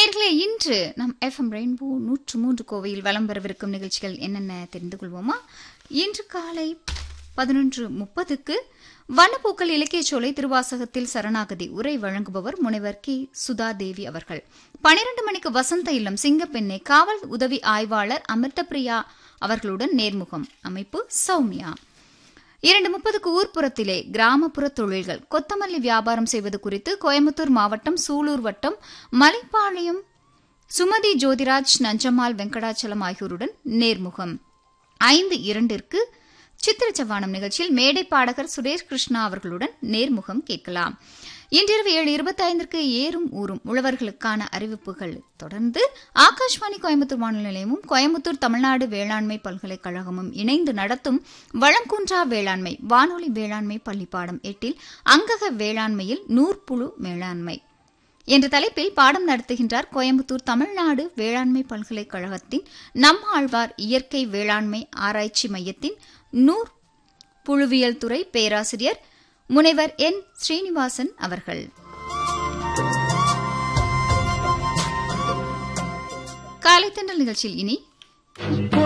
நேர்களே இன்று நம் எஃப்எம் ரெயின்போ நூற்று மூன்று கோவையில் வலம் வரவிருக்கும் நிகழ்ச்சிகள் என்னென்ன தெரிந்து கொள்வோமா இன்று காலை பதினொன்று முப்பதுக்கு வனப்பூக்கள் இலக்கியச்சோலை திருவாசகத்தில் சரணாகதி உரை வழங்குபவர் முனைவர் கி சுதா தேவி அவர்கள் பனிரெண்டு மணிக்கு வசந்த இல்லம் சிங்கப்பெண்ணை காவல் உதவி ஆய்வாளர் அமிர்தபிரியா அவர்களுடன் நேர்முகம் அமைப்பு சௌமியா இரண்டு முப்பதுக்கு ஊர்ப்புறத்திலே கிராமப்புற தொழில்கள் கொத்தமல்லி வியாபாரம் செய்வது குறித்து கோயம்புத்தூர் மாவட்டம் சூலூர் வட்டம் மலைப்பாளையம் சுமதி ஜோதிராஜ் நஞ்சம்மாள் வெங்கடாச்சலம் ஆகியோருடன் நேர்முகம் ஐந்து இரண்டிற்கு சித்திர சவானம் நிகழ்ச்சியில் மேடை பாடகர் சுரேஷ் கிருஷ்ணா அவர்களுடன் நேர்முகம் கேட்கலாம் இன்றிரவு ஏழு இருபத்தைந்திற்கு ஏறும் ஊரும் உழவர்களுக்கான அறிவிப்புகள் தொடர்ந்து ஆகாஷ்வாணி கோயம்புத்தூர் வானொலி நிலையமும் கோயம்புத்தூர் தமிழ்நாடு வேளாண்மை பல்கலைக்கழகமும் இணைந்து நடத்தும் வளங்குன்றா வேளாண்மை வானொலி வேளாண்மை பள்ளிப்பாடம் எட்டில் அங்கக வேளாண்மையில் நூற்புழு மேலாண்மை என்ற தலைப்பில் பாடம் நடத்துகின்றார் கோயம்புத்தூர் தமிழ்நாடு வேளாண்மை பல்கலைக்கழகத்தின் நம்மாழ்வார் இயற்கை வேளாண்மை ஆராய்ச்சி மையத்தின் நூர் புழுவியல் துறை பேராசிரியர் முனைவர் என் ஸ்ரீனிவாசன் அவர்கள் காலைத்தண்டல் நிகழ்ச்சியில் இனி